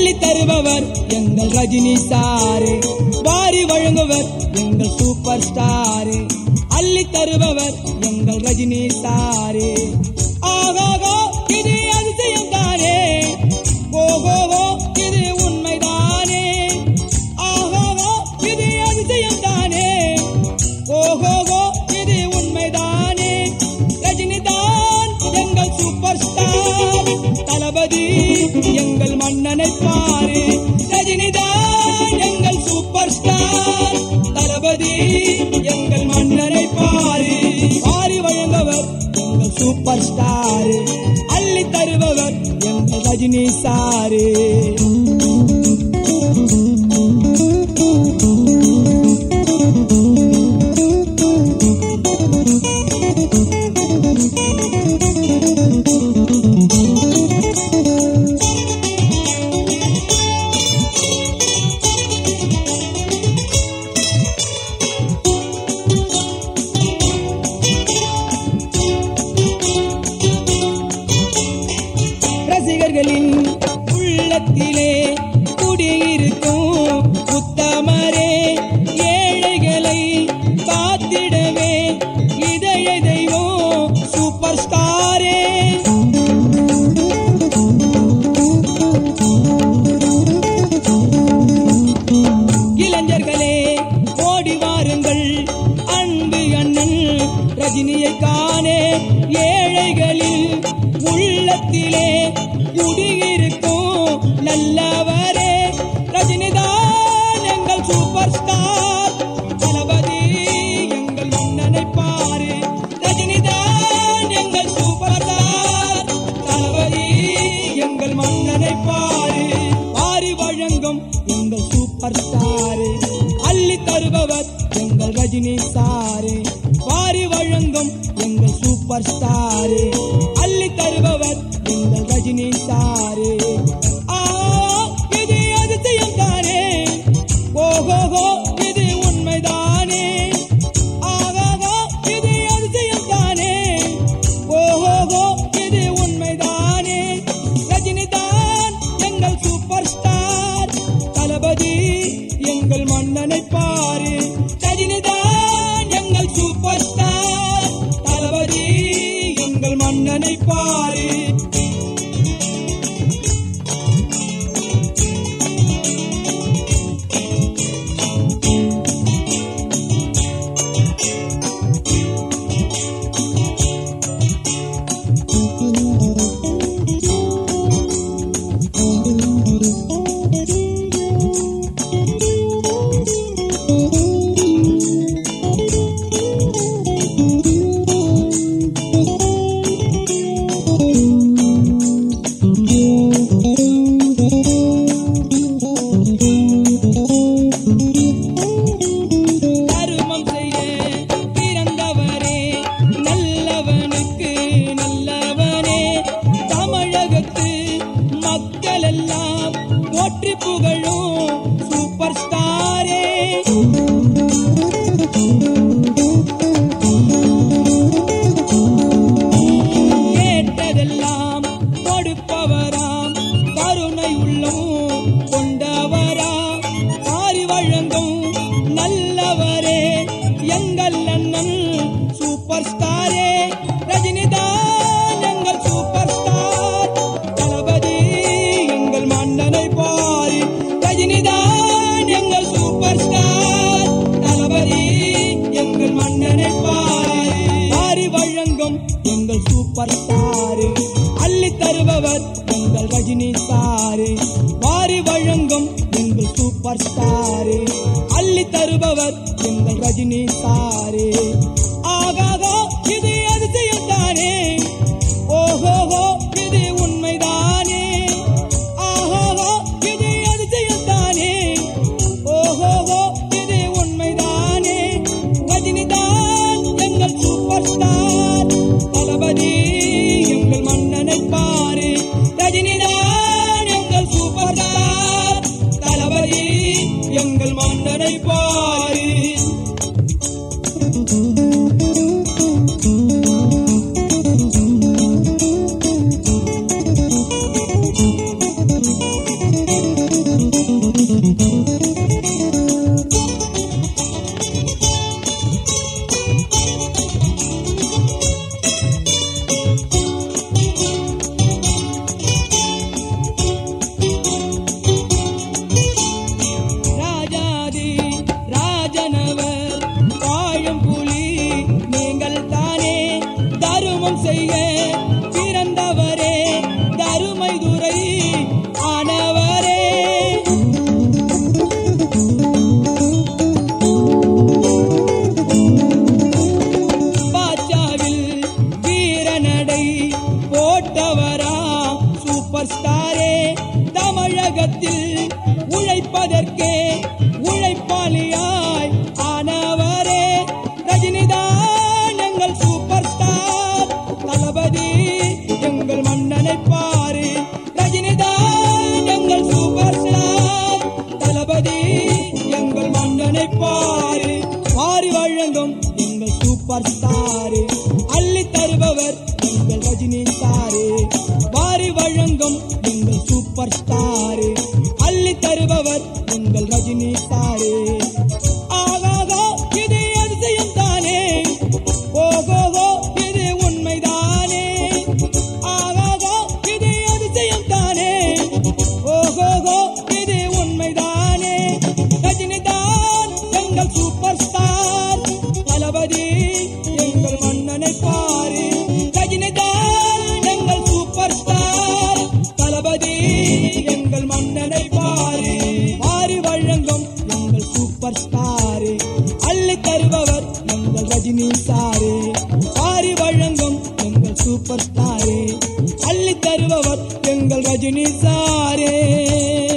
அள்ளி தருபவர் எங்கள் ரஜினி சாரு வாரி வழங்குவர் எங்கள் சூப்பர் ஸ்டாரு அள்ளி தருபவர் எங்கள் ரஜினி சாரு ஆகாகோ இது அதிசயம் தானே ஓஹோஹோ இது உண்மைதானே ஆகாகோ இது அதிசயம் தானே ஓஹோஹோ இது உண்மைதானே ரஜினிதான் எங்கள் சூப்பர் ஸ்டார் தளபதி எங்கள் மன்னனை பாரு ரஜினிதான் எங்கள் சூப்பர் ஸ்டார் தளபதி எங்கள் மன்னனை பாரு பாரி வழங்கவர் எங்கள் சூப்பர் ஸ்டார் அள்ளி தருபவர் எங்கள் ரஜினி சாரு ரசிகர்களின் உள்ளத்திலே குடியிருக்கும் உத்தமரே ஏழைகளை காத்திடவே இதய தெய்வம் சூப்பர் ஸ்டாரே இளைஞர்களே ஓடி வாருங்கள் அன்பு அண்ணன் ரஜினியை காணே ஏழைகளில் உள்ளத்திலே குடியிருக்கும் நல்லவரே ரஜினிதான் எங்கள் சூப்பர் ஸ்டார் தளபதி எங்கள் மன்னனை பாரு ரஜினிதான் எங்கள் சூப்பர் ஸ்டார் தளபதி எங்கள் மன்னனை பாரு பாரி வழங்கும் எங்கள் சூப்பர் ஸ்டார் அள்ளி தருபவர் எங்கள் ரஜினி சாரு வாரி வழங்கும் எங்கள் சூப்பர் ஸ்டார் அள்ளி தருபவர் எங்கள் ரஜினி சாரு ஆ, இது அதிசயம் தானே ஓஹோஹோ இது உண்மைதானே ஆகாகா இது அதிசயம் தானே ஓஹோஹோ இது உண்மைதானே ரஜினிதான் எங்கள் சூப்பர் ஸ்டார் தளபதி எங்கள் மன்னனை பாரு ரஜினிதான் எங்கள் சூப்பர் ஸ்டார் தளபதி எங்கள் மன்னனை பாரு தருமம் செய்ய பிறந்தவரே நல்லவனுக்கு நல்லவனே தமிழகத்து மக்கள் எல்லாம் போற்றி புகழும் சூப்பர் ஸ்டாரே கேட்டதெல்லாம் கொடுப்பவராம் கருணை உள்ளம் கொண்டவராம் மாறி வழங்கும் நல்லவரே எங்கள் அண்ணன் சூப்பர் ஸ்டாரே ரஜினிதான் எங்கள் சூப்பர் ஸ்டார் தளபதி எங்கள் மன்னனை பாரி ரஜினிதான் எங்கள் சூப்பர் ஸ்டார் தளபதி எங்கள் மன்னனை பாரி மாறி வழங்கும் எங்கள் சூப்பர் ஸ்டார் அள்ளி தருபவர் எங்கள் ரஜினி சாரு வாரி வழங்கும் எங்கள் சூப்பர் ஸ்டார் அள்ளி தருபவர் எங்கள் ரஜினி சாரு ஆகாகோ இது அதிசயம் தானே ஓஹோஹோ இது உண்மைதானே ஆஹோஹோ இது அதிசயம் தானே ஓஹோஹோ இது உண்மைதானே ரஜினிதான் எங்கள் சூப்பர் ஸ்டார் தளபதி எங்கள் மன்னனை பாரு ரஜினிதான் எங்கள் சூப்பர் ஸ்டார் தளபதி எங்கள் மன்னனை பாரு சூப்பர் ஸ்டாரு அள்ளி தருபவர் எங்கள் ரஜினி சாரு வாரி வழங்கும் எங்கள் சூப்பர் ஸ்டாரு அள்ளி தருபவர் எங்கள் ரஜினி சாரு ஆகாகா இது அதிசயம் தானே ஓகோகோ இது உண்மைதானே ஆகாகா இது அதிசயம் தானே ஓகோகோ இது உண்மைதானே ரஜினிதான் எங்கள் சூப்பர் ஸ்டார் தளபதி எங்கள் மன்னனை பாரு ரஜினிதான் எங்கள் சூப்பர் ஸ்டார் தளபதி எங்கள் மன்னனை பாரு மாறி வழங்கும் எங்கள் சூப்பர் ஸ்டாரு அள்ளி தருபவர் எங்கள் ரஜினி சாரு பாரி வழங்கும் எங்கள் சூப்பர் ஸ்டாரு அள்ளி தருபவர் எங்கள் ரஜினி சாரே